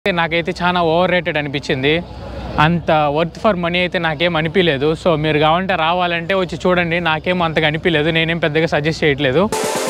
నాకైతే చాలా over rated అనిపించింది అంత వర్త్ ఫర్ మనీ అయితే నాకేం అనిపించలేదు సో మీరు కావాలంటే రావాలంటే వచ్చి చూడండి నాకేం అంతగా అనిపించలేదు నేనేం పెద్దగా సజెస్ట్ చేయట్లేదు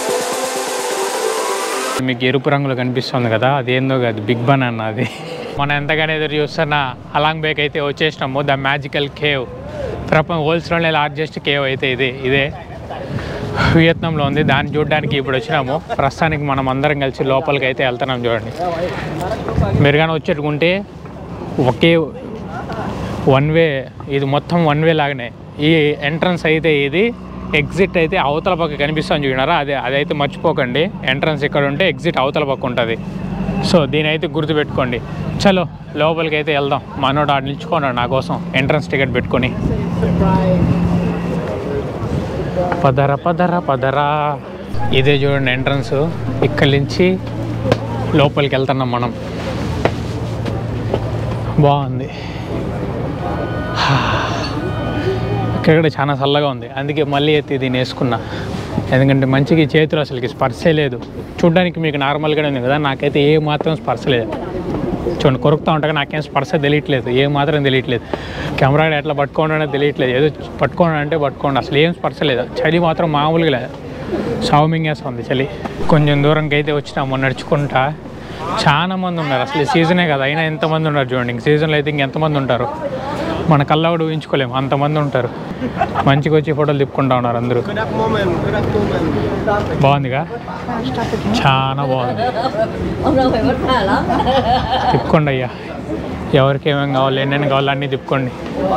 మీకు ఎరుపు రంగులో కనిపిస్తుంది కదా అదేందో కాదు బిగ్ బన్ అన్న అది మనం ఎంతగానో ఎదురు చూస్తున్న అలాంగ్ బేక్ అయితే వచ్చేసినాము ద మ్యాజికల్ కేవ్ ప్రపంచ హోల్స్లోనే లార్జెస్ట్ కేవ్ అయితే ఇది ఇదే వియత్నంలో ఉంది దాన్ని చూడడానికి ఇప్పుడు వచ్చినాము ప్రస్తుతానికి మనం అందరం కలిసి లోపలికి అయితే వెళ్తున్నాం చూడండి మీరు కానీ వచ్చేట్టుకుంటే ఒకే వన్ వే ఇది మొత్తం వన్ వే లాగానే ఈ ఎంట్రన్స్ అయితే ఇది ఎగ్జిట్ అయితే అవతల పక్క కనిపిస్తుంది చూడరా అదే అదైతే మర్చిపోకండి ఎంట్రన్స్ ఇక్కడ ఉంటే ఎగ్జిట్ అవతల పక్క ఉంటుంది సో దీని అయితే గుర్తుపెట్టుకోండి చలో లోపలికి అయితే వెళ్దాం మనోడు ఆడ నిల్చుకున్నాడు నా కోసం ఎంట్రన్స్ టికెట్ పెట్టుకొని పదర పదర పదరా ఇదే చూడండి ఎంట్రన్స్ ఇక్కడి నుంచి లోపలికి వెళ్తున్నాం మనం బాగుంది ఇక్కడ కూడా చాలా చల్లగా ఉంది అందుకే మళ్ళీ ఎత్తి దీన్ని వేసుకున్నా ఎందుకంటే మంచిగా ఈ చేతులు అసలుకి స్పర్శే లేదు చూడడానికి మీకు నార్మల్గానే ఉంది కదా నాకైతే ఏ మాత్రం స్పర్శ లేదు చూడండి కొరుకుతూ ఉంటాగా నాకేం స్పర్శ తెలియట్లేదు ఏ మాత్రం తెలియట్లేదు కెమెరా ఎట్లా పట్టుకోండి అనేది తెలియట్లేదు ఏదో పట్టుకోండి అంటే పట్టుకోండి అసలు ఏం స్పర్శ లేదు చలి మాత్రం మామూలుగా లేదు సావమింగేస్తుంది చలి కొంచెం దూరంకి అయితే వచ్చినాము నడుచుకుంటా చాలా మంది ఉన్నారు అసలు ఈ సీజనే కదా అయినా ఎంతమంది ఉన్నారు చూడండి ఇంక సీజన్లో అయితే ఇంకెంతమంది ఉంటారు మన కళ్ళ కూడా ఊహించుకోలేము అంతమంది ఉంటారు మంచిగా వచ్చి ఫోటోలు తిప్పుకుంటా ఉన్నారు అందరూ బాగుందిగా చాలా బాగుంది Ông đâu phải vất vả lắm తిప్పుకోండి అయ్యా ఎవరికి ఏమేమి కావాలి ఎన్నెన్ని కావాలి అన్నీ తిప్పుకోండి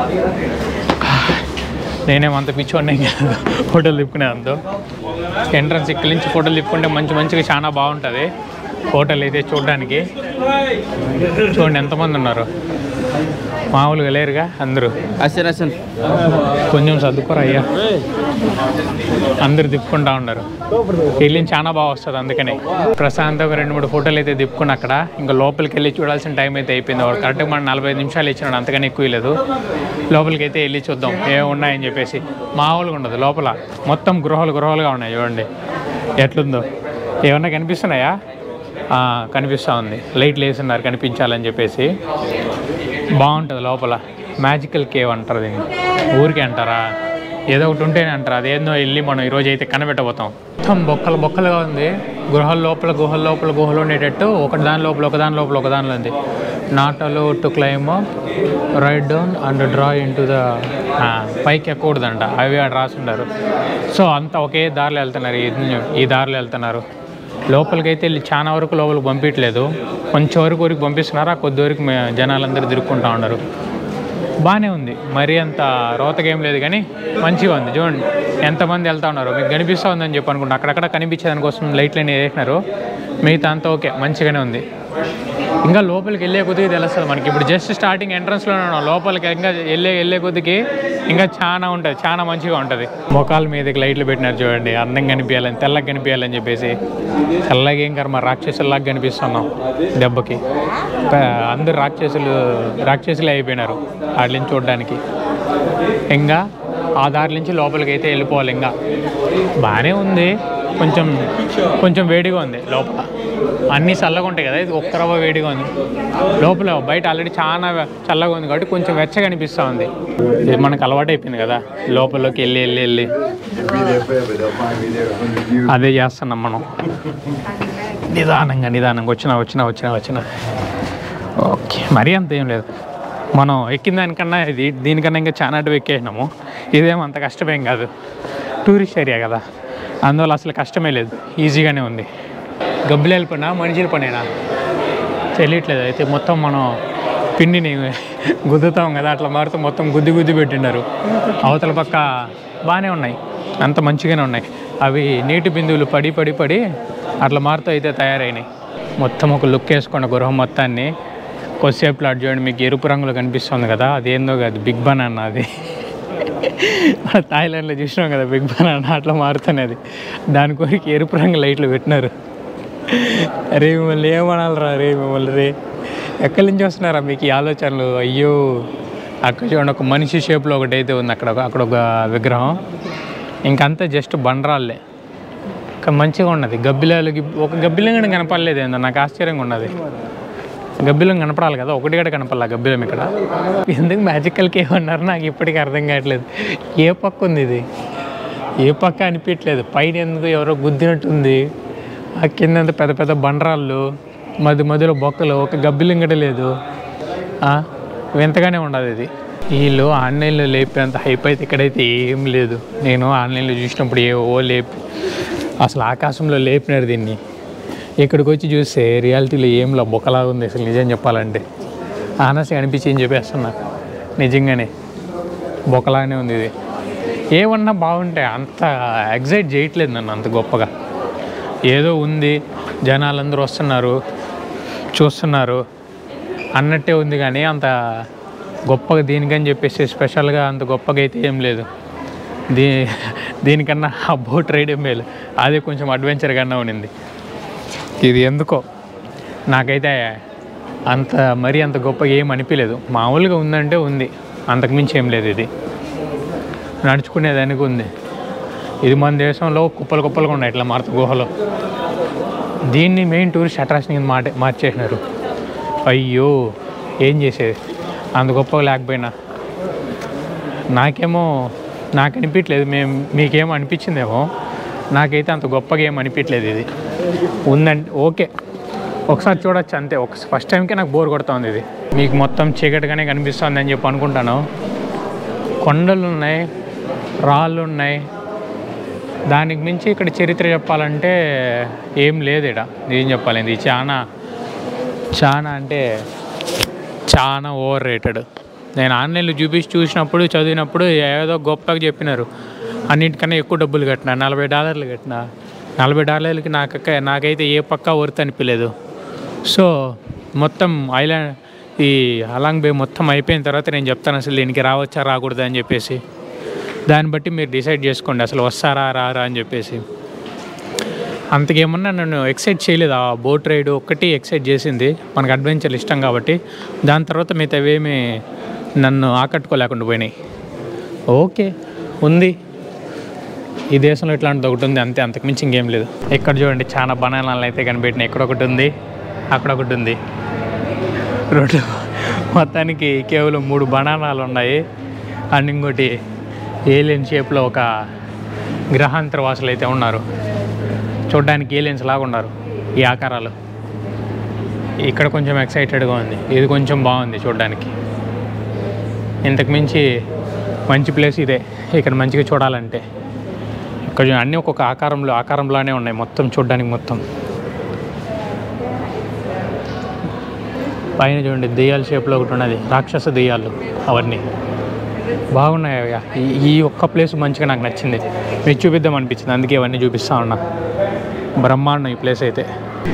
నేనేమంత పిచ్చోడిని కాదు ఫోటోలు తిప్పుకునే అంత ఎంట్రన్స్ ఇక్కడి నుంచి ఫోటోలు తిప్పుకుంటే మంచి మంచిగా చాలా బాగుంటుంది హోటల్ అయితే చూడడానికి చూడండి ఎంతమంది ఉన్నారు మామూలుగా లేరుగా అందరూ Asin asin. కొంచెం సర్దుకోరా అయ్యా అందరు తిప్పుకుంటా ఉన్నారు ఫీలింగ్ చాలా బాగా వస్తుంది అందుకని ప్రశాంతంగా రెండు మూడు ఫోటోలు అయితే తిప్పుకుని అక్కడ ఇంకా లోపలికి వెళ్ళి చూడాల్సిన టైం అయితే అయిపోయింది వాడు కరెక్ట్గా మనం నలభై ఐదు నిమిషాలు ఇచ్చినాడు అంతకని ఎక్కువ లేదు లోపలికి అయితే వెళ్ళి చూద్దాం ఏమి ఉన్నాయని చెప్పేసి మామూలుగా ఉండదు లోపల మొత్తం గృహాలు గృహాలుగా ఉన్నాయి చూడండి ఎట్లుందో ఏమన్నా కనిపిస్తున్నాయా ఆ, కనిపిస్తూ ఉంది లైట్లు వేస్తున్నారు కనిపించాలని చెప్పేసి బాగుంటుంది లోపల మ్యాజికల్ కేవ్ అంటారు దీన్ని ఊరికే అంటారా ఏదో ఒకటి ఉంటేనే అంటారు అదేందో వెళ్ళి మనం ఈరోజు అయితే కనబెట్టబోతాం మొత్తం బొక్కలు బొక్కలుగా ఉంది గృహాల లోపల గుహల లోపల గుహలు ఉండేటట్టు ఒకటి దాని లోపల ఒక దాని లోపల ఒక దానిలో ఉంది not allow to climb write down and draw in to the పైకి ఎక్కకూడదంట అవి ఆడ రాసుండారు సో అంతా ఒకే దారిలో వెళ్తున్నారు ఈ- ఈ దారిలో వెళ్తున్నారు లోపలికి అయితే వెళ్ళి చాలా వరకు లోపలికి పంపించలేదు కొంచెం వరకు వరకు పంపిస్తున్నారు ఆ కొద్ది వరకు మే- జనాలందరూ తిరుక్కుంటా ఉన్నారు బాగానే ఉంది మరీ అంత రోతగా ఏం లేదు కానీ మంచిగా ఉంది చూడండి ఎంతమంది వెళ్తా ఉన్నారు మీకు కనిపిస్తూ ఉందని చెప్పి అనుకుంటా అక్కడక్కడ కనిపించే దానికోసం లైట్లు అనేవి వేసినారు మిగతా అంతా ఓకే మంచిగానే ఉంది ఇంకా లోపలికి వెళ్ళే కొద్దిగా తెలుస్తుంది మనకి ఇప్పుడు జస్ట్ స్టార్టింగ్ ఎంట్రన్స్లోనే ఉన్నాం లోపలికి ఇంకా వెళ్ళే వెళ్ళే కొద్దికి ఇంకా చాలా ఉంటుంది చాలా మంచిగా ఉంటుంది మొఖాల మీదకి లైట్లు పెట్టినారు చూడండి అందం కనిపించాలని తెల్లగా కనిపించాలని చెప్పేసి తెల్లగా ఏం కర్మ రాక్షసుల్లాగా కనిపిస్తున్నాం దెబ్బకి ప- అందరు రాక్షసులు రాక్షసులే అయిపోయినారు వాటి నుంచి చూడడానికి ఇంకా ఆ దారి నుంచి లోపలికి అయితే వెళ్ళిపోవాలి ఇంకా బాగానే ఉంది కొంచెం కొంచెం వేడిగా ఉంది లోపల అన్నీ చల్లగా ఉంటాయి కదా ఇది ఒక్క రవ్వ వేడిగా ఉంది లోపల బయట ఆల్రెడీ చాలా చల్లగా ఉంది కాబట్టి కొంచెం వెచ్చగా అనిపిస్తూ ఉంది ఇది మనకు అలవాటు అయిపోయింది కదా లోపలికి వెళ్ళి వెళ్ళి వెళ్ళి Be there forever. They'll find me there a hundred years. అదే చేస్తున్నాం మనం నిదానంగా నిదానంగా వచ్చిన వచ్చిన వచ్చిన వచ్చిన ఓకే మరీ అంత ఏం లేదు మనం ఎక్కిన దానికన్నా ఇది దీనికన్నా ఇంకా చాలా అటు ఎక్కేసినాము ఇదేమో అంత కష్టమేం కాదు టూరిస్ట్ ఏరియా కదా అందువల్ల అసలు కష్టమే లేదు ఈజీగానే ఉంది గబ్బిలేల పనా మనుషుల పనేనా తెలియట్లేదు అయితే మొత్తం మనం పిండిని గుద్దుతాం కదా అట్లా మారుతూ మొత్తం గుద్ది గుద్ది పెట్టినారు అవతల పక్క బాగానే ఉన్నాయి అంత మంచిగానే ఉన్నాయి అవి నీటి బిందువులు పడి పడి పడి అట్లా మారుతూ అయితే తయారైనాయి మొత్తం ఒక లుక్ వేసుకున్న గృహం మొత్తాన్ని కొద్దిసేపు అటు చూడండి మీకు ఎరుపు రంగులో కనిపిస్తుంది కదా అదేందో కాదు బిగ్ బన్ అన్న అది మన థాయిలాండ్లో చూసినాం కదా బిగ్ బన్ అన్న అట్లా మారుతున్నది దాని కొరికి ఎరుపు రంగు లైట్లు పెట్టినారు అరే మిమ్మల్ని ఏమనాలరా రే మిమ్మల్ని రే ఎక్కడి నుంచి వస్తున్నారా మీకు ఈ ఆలోచనలు అయ్యో అక్కడ చూడండి ఒక మనిషి షేప్లో ఒకటి అయితే ఉంది అక్కడ ఒక- అక్కడ ఒక విగ్రహం ఇంకంతా జస్ట్ బండరాళ్ళే ఇంకా మంచిగా ఉన్నది గబ్బిలాలు గిబ్- ఒక గబ్బిలం కూడా కనపడలేదు ఏందో నాకు ఆశ్చర్యంగా ఉన్నది గబ్బిలం కనపడాలి కదా ఒకటి కూడా కనపడాలి గబ్బిలం ఇక్కడ ఎందుకు మ్యాజికల్ కేవ్ అన్నారు నాకు ఇప్పటికీ అర్థం కావట్లేదు ఏ పక్క ఉంది ఇది ఏ పక్క అనిపించట్లేదు పైన ఎందుకు ఎవరో గుద్దినట్టుంది ఆ కింద అంతా పెద్ద పెద్ద బండరాళ్ళు మధ్య మధ్యలో బొక్కలు ఒక గబ్బిలం కూడా లేదు ఆ, వింతగానే ఉండదు ఇది వీళ్ళు ఆన్లైన్లో లేపేంత హైప్ అయితే ఇక్కడైతే ఏం లేదు నేను ఆన్లైన్లో చూసినప్పుడు ఏవో లేపి అసలు ఆకాశంలో లేపినారు దీన్ని ఇక్కడికి వచ్చి చూస్తే రియాలిటీలో ఏంలో బొక్కలాగా ఉంది అసలు నిజం చెప్పాలంటే ఆనస్గా అనిపించి ఏం చెప్పేస్తున్నా నిజంగానే బొక్కలాగానే ఉంది ఇది ఏమన్నా బాగుంటాయి అంత ఎగ్జైట్ చేయట్లేదు నన్ను అంత గొప్పగా ఏదో ఉంది జనాలందరూ వస్తున్నారు చూస్తున్నారు అన్నట్టే ఉంది కానీ అంత గొప్పగా దీనికని చెప్పేసి స్పెషల్గా అంత గొప్పగా అయితే ఏం లేదు దీ దీనికన్నా ఆ బోట్ రైడ్ మేలు అదే కొంచెం అడ్వెంచర్ కన్నా ఉండింది ఇది ఎందుకో నాకైతే అంత మరీ అంత గొప్పగా ఏం అనిపించలేదు మామూలుగా ఉందంటే ఉంది అంతకుమించి ఏం లేదు ఇది నడుచుకునేదానికి ఉంది ఇది మన దేశంలో కుప్పలు కుప్పలుగా ఉన్నాయి ఇట్లా మారుత గుహలో దీన్ని మెయిన్ టూరిస్ట్ అట్రాక్షన్ కింద మాట మార్చేసినారు అయ్యో ఏం చేసేది అంత గొప్పగా లేకపోయినా నాకేమో నాకు అనిపించలేదు మేము మీకేమో అనిపించిందేమో నాకైతే అంత గొప్పగా ఏం అనిపించలేదు ఇది ఉందంటే ఓకే ఒకసారి చూడొచ్చు అంతే ఒక ఫస్ట్ టైంకే నాకు బోర్ కొడుతుంది ఇది మీకు మొత్తం చీకటిగానే కనిపిస్తుంది అని చెప్పి అనుకుంటాను కొండలు ఉన్నాయి రాళ్ళు ఉన్నాయి దానికి మించి ఇక్కడ చరిత్ర చెప్పాలంటే ఏం లేదు ఇక్కడ ఏం చెప్పాలి ఇది చాలా చాలా అంటే చాలా ఓవర్ రేటెడ్ నేను ఆన్లైన్లో చూపించి చూసినప్పుడు చదివినప్పుడు ఏదో గొప్పగా చెప్పినారు అన్నింటికన్నా ఎక్కువ డబ్బులు కట్టినా నలభై డాలర్లు కట్టినా నలభై డాలర్లకి నాకు నాకైతే ఏ పక్కా వర్త్ అనిపించలేదు సో మొత్తం ఐలాండ్ ఈ అలాంగ్ బే మొత్తం అయిపోయిన తర్వాత నేను చెప్తాను అసలు దీనికి రావచ్చా రాకూడదా అని చెప్పేసి దాన్ని బట్టి మీరు డిసైడ్ చేసుకోండి అసలు వస్తారా రారా అని చెప్పేసి అంతకేమన్నా నన్ను ఎక్సైట్ చేయలేదు ఆ బోట్ రైడ్ ఒక్కటి ఎక్సైట్ చేసింది మనకు అడ్వెంచర్ ఇష్టం కాబట్టి దాని తర్వాత మిగతావేమీ నన్ను ఆకట్టుకోలేకుండా పోయినాయి ఓకే ఉంది ఈ దేశంలో ఇట్లాంటిది ఒకటి ఉంది అంతే అంతకుమించి ఇంకేం లేదు ఇక్కడ చూడండి చాలా బనానాలు అయితే కనిపెట్టినాయి ఇక్కడ ఒకటి ఉంది అక్కడ ఒకటి ఉంది రెండు మొత్తానికి కేవలం మూడు బనానాలు ఉన్నాయి అండ్ ఇంకోటి ఏలియన్ షేప్లో ఒక గ్రహాంతర వాసులు అయితే ఉన్నారు చూడ్డానికి ఏలియన్స్ లాగా ఉన్నారు ఈ ఆకారాలు ఇక్కడ కొంచెం ఎక్సైటెడ్గా ఉంది ఇది కొంచెం బాగుంది చూడడానికి ఇంతకు మించి మంచి ప్లేస్ ఇదే ఇక్కడ మంచిగా చూడాలంటే ఇక్కడ చూ- అన్నీ ఒక్కొక్క ఆకారంలో ఆకారంలానే ఉన్నాయి మొత్తం చూడడానికి మొత్తం పైన చూడండి దెయ్యాల షేప్లో ఒకటి ఉన్నది రాక్షస దెయ్యాలు అవన్నీ బాగున్నాయి అవి. ఈ ఈ ఒక్క ప్లేస్ మంచిగా నాకు నచ్చింది మీకు చూపిద్దాం అనిపించింది అందుకే ఇవన్నీ చూపిస్తా ఉన్నా బ్రహ్మాండం ఈ ప్లేస్ అయితే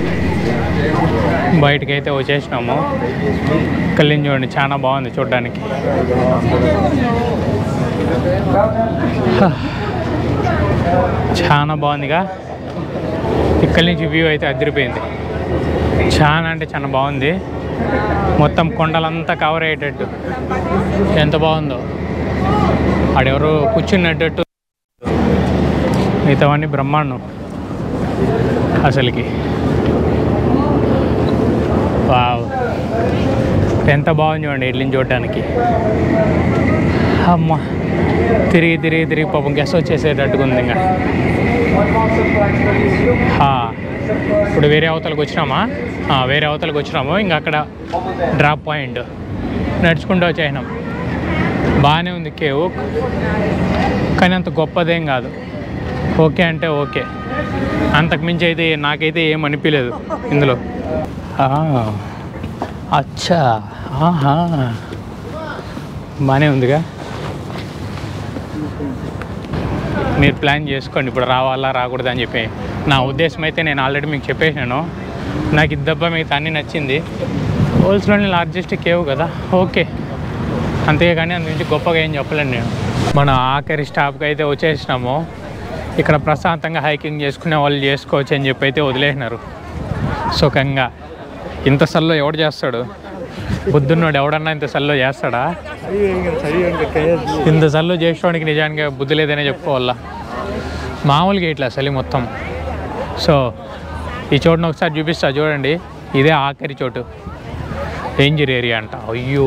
బయటకి అయితే వచ్చేసినాము కళ్ళని చూడండి చాలా బాగుంది చూడడానికి చాలా బాగుందిగా ఇక్కడి నుంచి వ్యూ అయితే అదిరిపోయింది చాలా అంటే చాలా బాగుంది మొత్తం కొండలంతా కవర్ అయ్యేటట్టు ఎంత బాగుందో ఆడెవరో కూర్చున్నట్టు మిగతావన్నీ బ్రహ్మాండం అసలుకి వావ్ ఎంత బాగుంది చూడండి ఇడ్లీని చూడటానికి అమ్మ తిరిగి తిరిగి తిరిగి పాపం గెస్ వచ్చేసేటట్టుగా ఉంది ఇంకా ఆ, ఇప్పుడు వేరే అవతలకు వచ్చినామా ఆ, వేరే అవతలకు వచ్చినాము ఇంకా అక్కడ డ్రాప్ పాయింట్ నడుచుకుంటూ వచ్చేసినాం బాగానే ఉంది కేవ్ కానీ అంత గొప్పదేం కాదు ఓకే అంటే ఓకే అంతకుమించి అయితే నాకైతే ఏం అనిపించలేదు ఇందులో ఆ, అచ్చా ఆహా బాగానే ఉందిగా మీరు ప్లాన్ చేసుకోండి ఇప్పుడు రావాలా రాకూడదా అని చెప్పి నా ఉద్దేశం అయితే నేను ఆల్రెడీ మీకు చెప్పేసాను నాకు ఇది దెబ్బ మిగతా అన్నీ నచ్చింది హోల్స్లోని లార్జెస్ట్ కేవ్ కదా ఓకే అంతేగాని అందు నుంచి గొప్పగా ఏం చెప్పలేను నేను మన ఆఖరి స్టాప్కి అయితే వచ్చేసినాము ఇక్కడ ప్రశాంతంగా హైకింగ్ చేసుకునే వాళ్ళు చేసుకోవచ్చు అని చెప్పి అయితే వదిలేసినారు సుఖంగా ఇంత సల్లో ఎవడు చేస్తాడు బుద్ధున్నోడు ఎవడన్నా ఇంత సల్లో చేస్తాడా ఇంత సల్లో చేసేవాడికి నిజానికి బుద్ధి లేదనే చెప్పుకోవాలా మామూలుగా ఇట్లా చలి మొత్తం సో ఈ చోటును ఒకసారి చూపిస్తా చూడండి ఇదే ఆఖరి చోటు డేంజర్ ఏరియా అంట అయ్యో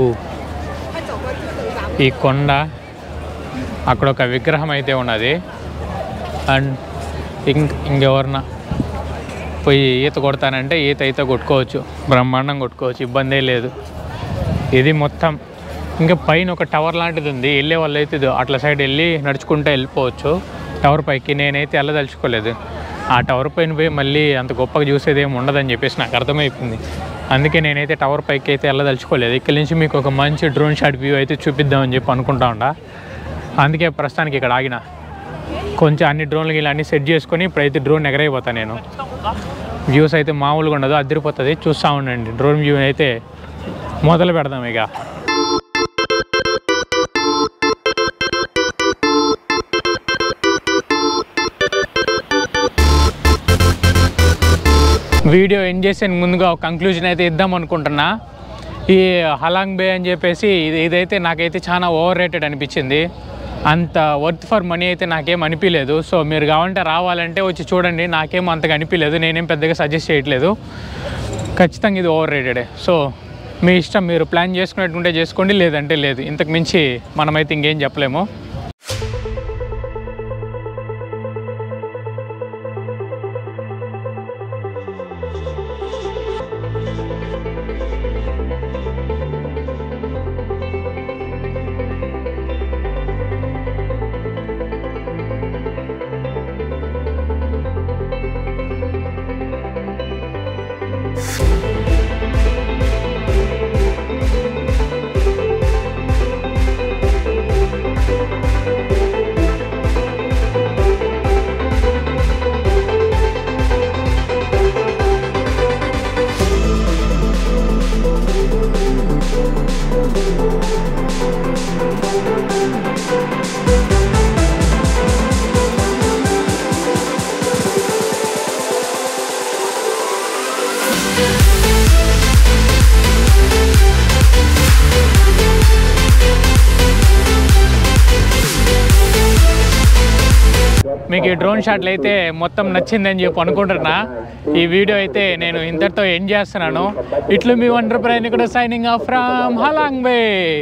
ఈ కొండ అక్కడ ఒక విగ్రహం అయితే ఉన్నది అండ్ ఇంక ఇంకెవరన్నా పోయి ఈత కొడతానంటే ఈత అయితే కొట్టుకోవచ్చు బ్రహ్మాండం కొట్టుకోవచ్చు ఇబ్బంది లేదు ఇది మొత్తం ఇంకా పైన ఒక టవర్ లాంటిది ఉంది వెళ్ళే వాళ్ళు అయితే ఇది అట్లా సైడ్ వెళ్ళి నడుచుకుంటూ వెళ్ళిపోవచ్చు టవర్ పైకి నేనైతే వెళ్ళదలుచుకోలేదు ఆ టవర్ పైన పోయి మళ్ళీ అంత గొప్పగా చూసేది ఏమి ఉండదని చెప్పేసి నాకు అర్థమైపోయింది అందుకే నేనైతే టవర్ పైకి అయితే వెళ్ళదలుచుకోలేదు ఇక్కడి నుంచి మీకు ఒక మంచి డ్రోన్ షాట్ వ్యూ అయితే చూపిద్దామని చెప్పి అనుకుంటా ఉండా అందుకే ప్రస్తుతానికి ఇక్కడ ఆగిన కొంచెం అన్ని డ్రోన్లు ఇలా అన్ని సెట్ చేసుకొని ఇప్పుడైతే డ్రోన్ ఎగరైపోతాను నేను వ్యూస్ అయితే మామూలుగా ఉండదు అదిరిపోతుంది చూస్తూ ఉండండి డ్రోన్ వ్యూ అయితే మొదలు పెడదాం ఇక వీడియో ఎండ్ చేసే ముందుగా ఒక కంక్లూజన్ అయితే ఇద్దాం అనుకుంటున్నా ఈ హలాంగ్ బే అని చెప్పేసి ఇది ఇదైతే నాకైతే చాలా ఓవర్ రేటెడ్ అనిపించింది అంత వర్త్ ఫర్ మనీ అయితే నాకేం అనిపించలేదు సో మీరు కావాలంటే రావాలంటే వచ్చి చూడండి నాకేం అంతగా అనిపించలేదు నేనేం పెద్దగా సజెస్ట్ చేయట్లేదు ఖచ్చితంగా ఇది ఓవర్ రేటెడే సో మీ ఇష్టం మీరు ప్లాన్ చేసుకున్నట్టుంటే చేసుకోండి లేదంటే లేదు ఇంతకు మించి మనమైతే ఇంకేం చెప్పలేము మీకు ఈ డ్రోన్ షాట్లు అయితే మొత్తం నచ్చిందని చెప్పి అనుకుంటున్నా ఈ వీడియో అయితే నేను ఇంతటితో ఎండ్ చేస్తున్నాను ఇట్లు మీ వండర్ ప్రయాణికుడు signing off from Halong bay